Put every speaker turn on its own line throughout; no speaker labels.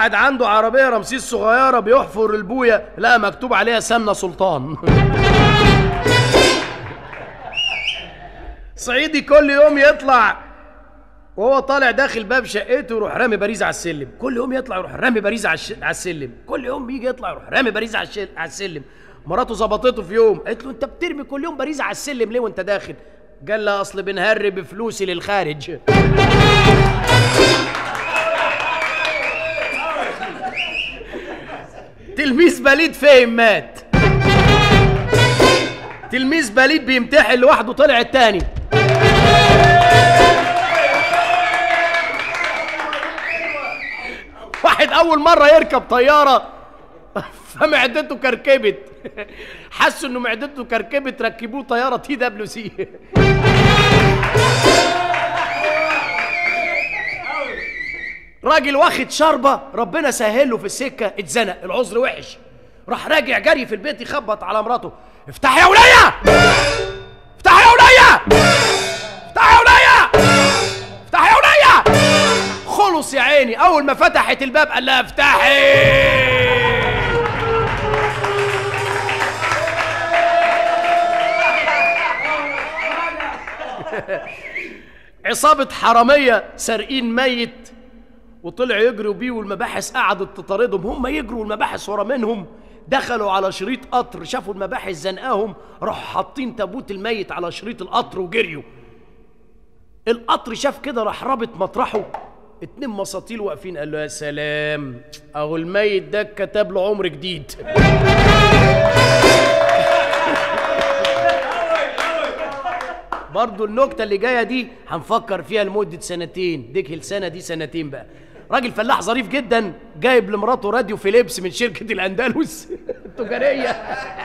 واحد عنده عربيه رمسيس صغيره بيحفر البويه لقى مكتوب عليها سمنه سلطان صعيدي كل يوم يطلع وهو طالع داخل باب شقته يروح رامي باريزه على السلم كل يوم يطلع يروح رامي باريزه على, الش... على السلم كل يوم يجي يطلع يروح رامي باريزه على, الش... على السلم مراته ظبطته في يوم قالت له انت بترمي كل يوم باريزه على السلم ليه وانت داخل قال لها اصل بنهرب بفلوسي للخارج تلميذ بليد فهم مات تلميذ بليد بيمتحن لوحده طلع التاني واحد اول مره يركب طياره فمعدته كركبت حسوا انه معدته كركبت ركبوه طياره تي دبليو سي راجل واخد شربة ربنا سهله في السكة اتزنق العذر وحش راح راجع جري في البيت يخبط على مراته افتح يا ولية افتح يا ولية افتح يا ولية افتح يا ولية خلص يا عيني اول ما فتحت الباب قال لها افتحي عصابة حرامية سارقين ميت وطلع يجروا بيه والمباحث قعدت تطاردهم هم يجروا والمباحث ورا منهم دخلوا على شريط قطر شافوا المباحث زنقاهم راحوا حاطين تابوت الميت على شريط القطر وجريوا القطر شاف كده راح رابط مطرحه اتنين مساطيل واقفين قال له يا سلام اهو الميت ده كتب له عمر جديد برضو النكتة اللي جاية دي هنفكر فيها لمدة سنتين ديك السنة دي سنتين بقى راجل فلاح ظريف جدا جايب لمراته راديو فيليبس من شركة الأندلس التجارية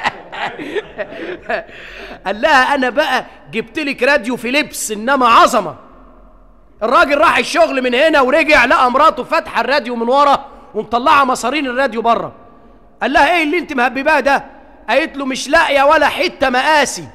قال لها أنا بقى جبت لك راديو فيليبس إنما عظمة الراجل راح الشغل من هنا ورجع لقى مراته فاتحة الراديو من ورا ومطلعة مصارين الراديو بره قال لها ايه اللي انت مهبباه ده قالت له مش لاقيه ولا حته مقاسي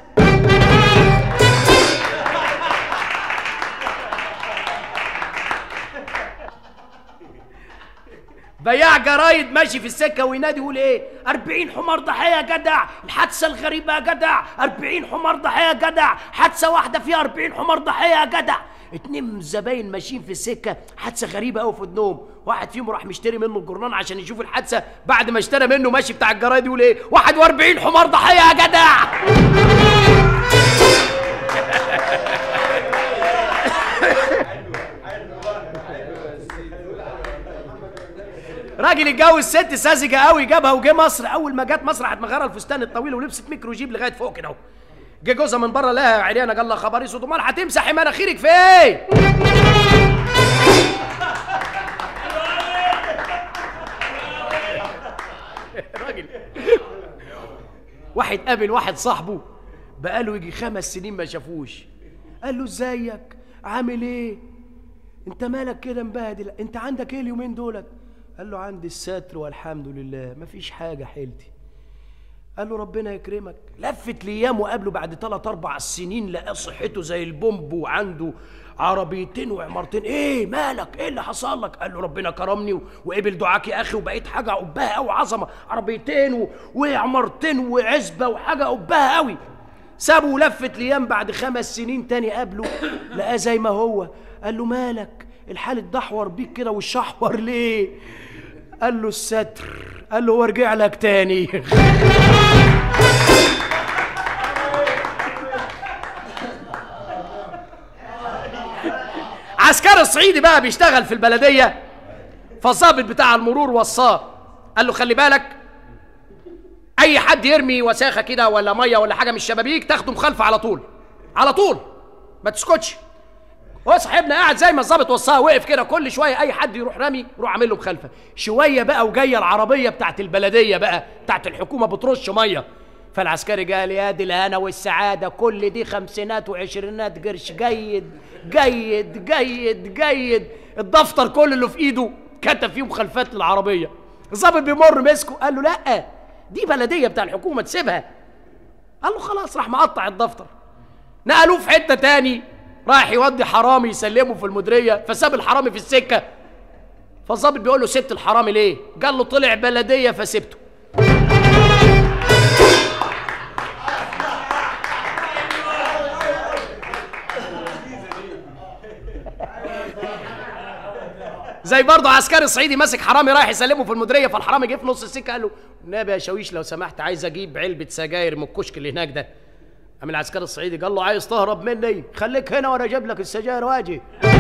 بياع جرايد ماشي في السكة وينادي يقول ايه 40 حمار ضحية يا جدع الحادثة الغريبة يا جدع 40 حمار ضحية يا جدع حادثة واحدة فيها 40 حمار ضحية يا جدع اتنين زباين ماشيين في السكة حادثة غريبة قوي في ودنهم واحد فيهم راح مشتري منه الجرنان عشان يشوف الحادثة بعد ما اشترى منه ماشي بتاع الجرايد يقول ايه 41 حمار ضحية يا جدع راجل اتجوز ست ساذجه قوي جابها وجه مصر اول ما جت مصر راحت مغيره الفستان الطويل ولبست ميكرو جيب لغايه فوق كده اهو جه جوزها من بره لها عريانه قال لها خبر اسود امال هتمسحي مناخيرك في ايه؟ راجل واحد قابل واحد صاحبه بقاله يجي خمس سنين ما شافوش قال له ازيك عامل ايه انت مالك كده مبهدل انت عندك ايه اليومين دولت قال له عندي الستر والحمد لله مفيش حاجه حيلتي قال له ربنا يكرمك لفت الايام وقابله بعد ثلاث اربع سنين لقى صحته زي البومب وعنده عربيتين وعمارتين ايه مالك ايه اللي حصل لك قال له ربنا كرمني و- وقبل دعاك يا اخي وبقيت حاجه قبها قوي عظمه عربيتين و... وعمارتين وعزبه وحاجه قبها قوي سابه ولفت الايام بعد خمس سنين تاني قابله لقاه زي ما هو قال له مالك الحال اتدحور بيك كده والشحور ليه قال له الستر قال له وارجع لك تاني عسكري الصعيدي بقى بيشتغل في البلديه فالظابط بتاع المرور وصاه قال له خلي بالك اي حد يرمي وساخه كده ولا ميه ولا حاجه من الشبابيك تاخده مخالفه على طول على طول ما تسكتش هو صاحبنا قاعد زي ما الظابط وصاه وقف كده كل شويه اي حد يروح رامي يروح عامل له مخالفه شويه بقى وجايه العربيه بتاعت البلديه بقى بتاعت الحكومه بترش ميه فالعسكري قال يا دي الهنا والسعاده كل دي خمسينات وعشرينات قرش جيد جيد جيد جيد الدفتر كل اللي في ايده كتب فيه مخالفات للعربيه الظابط بيمر مسكه قال له لا دي بلديه بتاع الحكومه تسيبها قال له خلاص راح مقطع الدفتر نقلوه في حته تاني رايح يودي حرامي يسلمه في المديريه فساب الحرامي في السكه فالظابط بيقول له سبت الحرامي ليه قال له طلع بلديه فسبته زي برضه عسكري صعيدي ماسك حرامي رايح يسلمه في المديريه فالحرامي جه في نص السكه قال له النبي يا شاويش لو سمحت عايز اجيب علبه سجاير من الكشك اللي هناك ده قام العسكري الصعيدي قال له عايز تهرب مني خليك هنا وانا اجيب لك السجاير واجي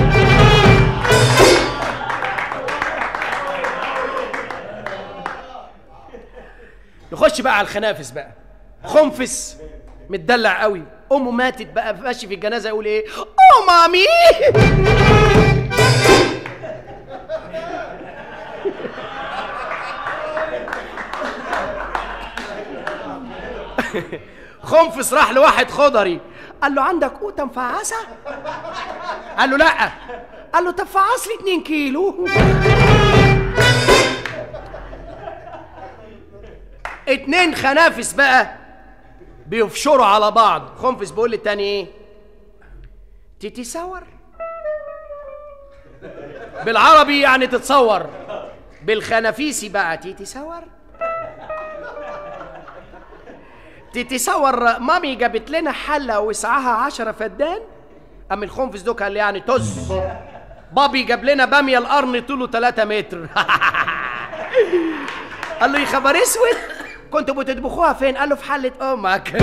نخش بقى على الخنافس بقى خنفس متدلع قوي امه ماتت بقى ماشي في الجنازه يقول ايه او مامي خنفس راح لواحد خضري قال له عندك قوطه مفعصه قال له لا قال له طب فعص لي 2 كيلو اتنين خنافس بقى بيفشروا على بعض خنفس بيقول للتاني ايه تتصور بالعربي يعني تتصور بالخنافيسي بقى تتصور تتصور مامي جابت لنا حلة وسعها عشرة فدان أم الخنفس ده قال لي يعني طز بابي جاب لنا بامية القرن طوله 3 متر قال له يا خبر اسود كنتوا بتطبخوها فين؟ قال له في حلة أمك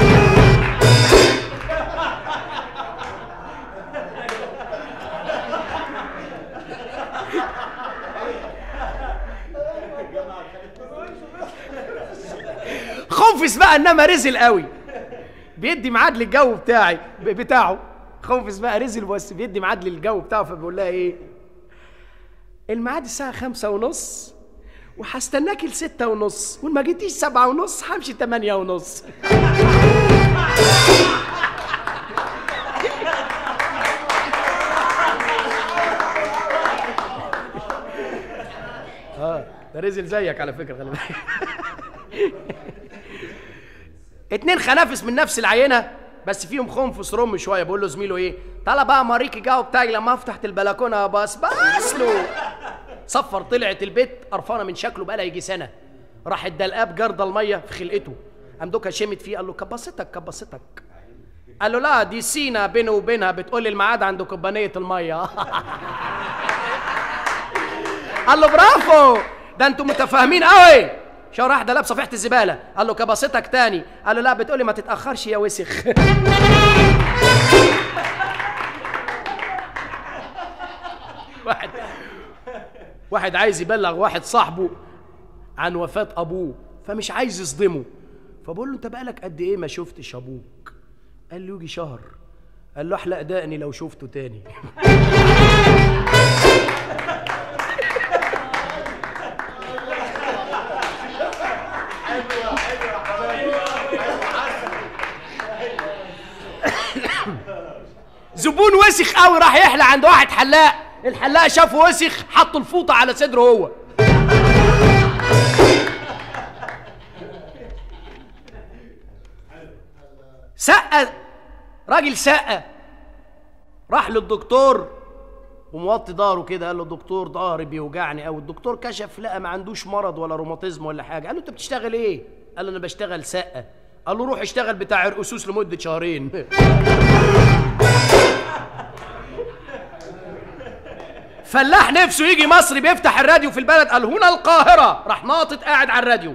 خنفس بقى انما رزل قوي بيدي ميعاد للجو بتاعي ب- بتاعه خنفس بقى رزل بس بيدي ميعاد للجو بتاعه فبيقول لها ايه الميعاد الساعة خمسة ونص وهستناكي لستة ونص وما جيتيش سبعة ونص همشي تمانية ونص اه ده رزل زيك على فكرة خلي بالك اتنين خنافس من نفس العينه بس فيهم خنفس رم شويه بيقول له زميله ايه تعالى بقى ماريك الجو بتاعي لما فتحت البلكونه بس بس له صفر طلعت البيت قرفانه من شكله بقى يجي سنه راح الدلقاب جرد الميه في خلقته قام دوكا شمت فيه قال له كبستك كبستك قال له لا دي سينا بيني وبينها بتقول لي الميعاد عند كوبانيه الميه قال له برافو ده انتوا متفاهمين قوي شو راح ده لاب صفيحه الزباله قال له كبستك تاني قال له لا بتقولي ما تتاخرش يا وسخ واحد واحد عايز يبلغ واحد صاحبه عن وفاه ابوه فمش عايز يصدمه فبقول له انت بقالك قد ايه ما شفتش ابوك قال له يجي شهر قال له احلق دقني لو شفته تاني زبون وسخ قوي راح يحلق عند واحد حلاق الحلاق شافه وسخ حط الفوطه على صدره هو سقه راجل سقه راح للدكتور وموطي ظهره كده قال له دكتور ظهري بيوجعني او الدكتور كشف لقى ما عندوش مرض ولا روماتيزم ولا حاجه قال له انت بتشتغل ايه قال له انا بشتغل سقه قال له روح اشتغل بتاع الاسوس لمده شهرين فلاح نفسه يجي مصر بيفتح الراديو في البلد قال هنا القاهرة راح ناطط قاعد على الراديو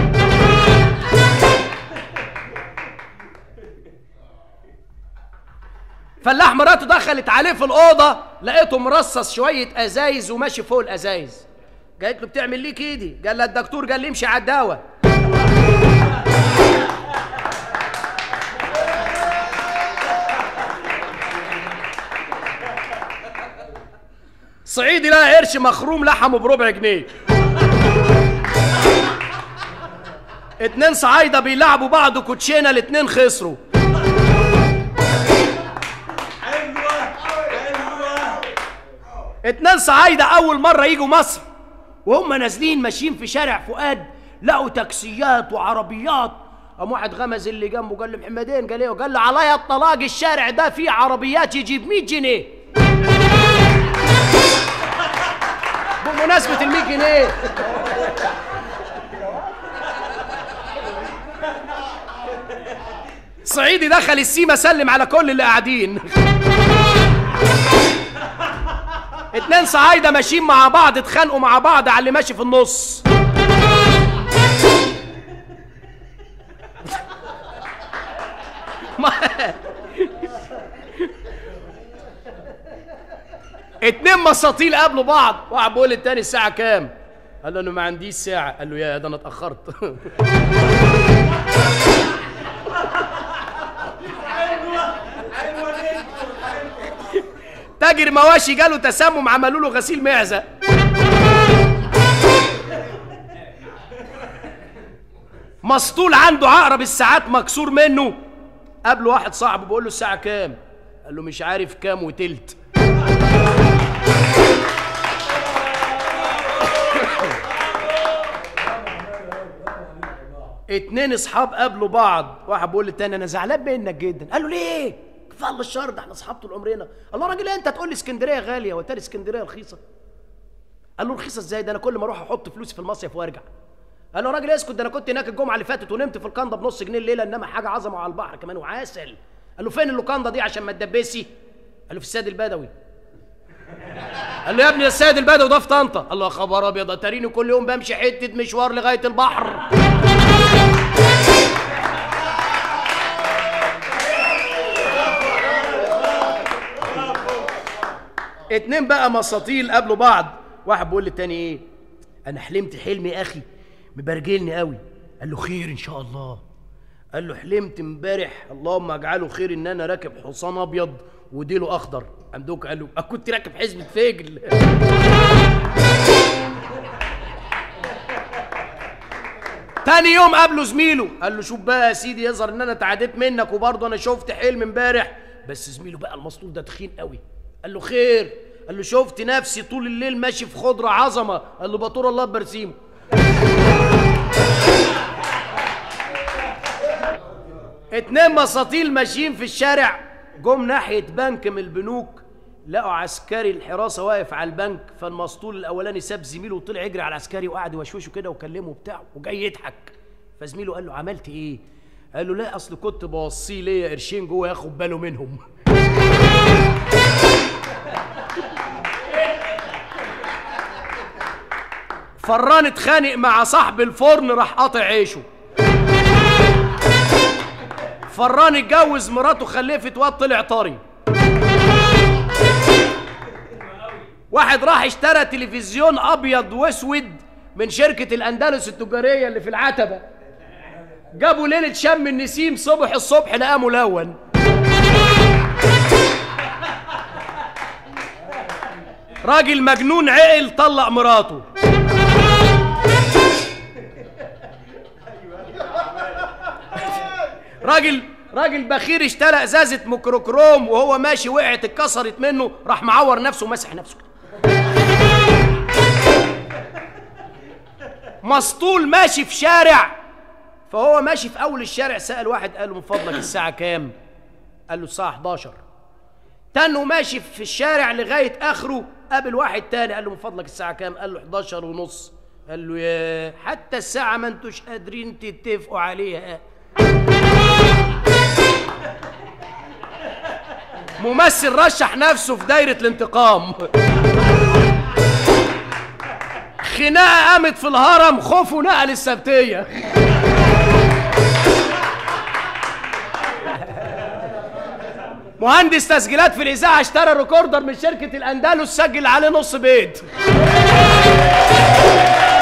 فلاح مراته دخلت عليه في الأوضة لقيته مرصص شوية أزايز وماشي فوق الأزايز قالت له بتعمل ليه كده؟ قال لها الدكتور قال لي امشي على الدواء صعيدي لقى قرش مخروم لحمه بربع جنيه اتنين صعايدة بيلعبوا بعض كوتشينة الاتنين خسروا اتنين صعايدة أول مرة يجوا مصر وهم نازلين ماشيين في شارع فؤاد لقوا تاكسيات وعربيات قام واحد غمز اللي جنبه قال له محمدين قال ايه قال له عليا الطلاق الشارع ده فيه عربيات يجيب 100 جنيه بقوم جنيه صعيدي دخل السيما سلم على كل اللي قاعدين اتنين صعايده ماشيين مع بعض اتخانقوا مع بعض على اللي ماشي في النص ما- اتنين مساطيل قابلوا بعض واحد بيقول للتاني الساعة كام؟ قال له انا ما عنديش ساعة قال له يا ده انا اتأخرت تاجر مواشي جاله تسمم عملوا له غسيل معزة مسطول عنده عقرب الساعات مكسور منه قابله واحد صاحبه بيقول له الساعة كام؟ قال له مش عارف كام وتلت اتنين اصحاب قابلوا بعض واحد بيقول للتاني انا زعلان منك جدا قال له ليه كفايه الله الشر ده احنا اصحاب طول عمرنا الله راجل إيه انت تقول لي اسكندريه غاليه والتاني اسكندريه رخيصه قال له رخيصه ازاي ده انا كل ما اروح احط فلوسي في المصيف وارجع قال له راجل اسكت ده انا كنت هناك الجمعه اللي فاتت ونمت في القنده بنص جنيه الليله انما حاجه عظمه على البحر كمان وعسل قال له فين اللوكاندا دي عشان ما تدبسي قال له في السيد البدوي قال له يا ابني ده السيد البدوي ده في طنطا قال له يا خبر ابيض اتاريني كل يوم بمشي حته مشوار لغايه البحر اتنين بقى مساطيل قابلوا بعض واحد بيقول للتاني ايه انا حلمت حلم يا اخي مبرجلني قوي قال له خير ان شاء الله قال له حلمت امبارح اللهم اجعله خير ان انا راكب حصان ابيض وديله اخضر عندك قال له "أه كنت راكب حزمه فجل تاني يوم قابله زميله قال له شوف بقى يا سيدي يظهر ان انا تعديت منك وبرضه انا شفت حلم امبارح بس زميله بقى المسطول ده تخين قوي قال له خير قال له شفت نفسي طول الليل ماشي في خضره عظمه قال له بطور الله برسيمه اتنين مساطيل ماشيين في الشارع جم ناحية بنك من البنوك لقوا عسكري الحراسة واقف على البنك فالمسطول الأولاني ساب زميله وطلع يجري على العسكري وقعد يوشوشه كده وكلمه بتاعه وجاي يضحك فزميله قال له عملت إيه؟ قال له لا أصل كنت بوصيه ليا قرشين جوه ياخد باله منهم فران اتخانق مع صاحب الفرن راح قاطع عيشه فران اتجوز مراته خلفت واد طلع طري واحد راح اشترى تلفزيون ابيض واسود من شركة الاندلس التجارية اللي في العتبة جابوا ليلة شم النسيم صبح الصبح لقاه ملون راجل مجنون عقل طلق مراته راجل راجل بخير اشترى ازازه ميكروكروم وهو ماشي وقعت اتكسرت منه راح معور نفسه ومسح نفسه مسطول ماشي في شارع فهو ماشي في اول الشارع سال واحد قال له من فضلك الساعه كام قال له الساعه 11 تنه ماشي في الشارع لغايه اخره قابل واحد تاني قال له من فضلك الساعه كام قال له 11 ونص قال له يا حتى الساعه ما انتوش قادرين تتفقوا عليها ممثل رشح نفسه في دايرة الانتقام خناقة قامت في الهرم خوفه نقل السبتية مهندس تسجيلات في الإذاعة اشترى ريكوردر من شركة الأندلس سجل عليه نص بيت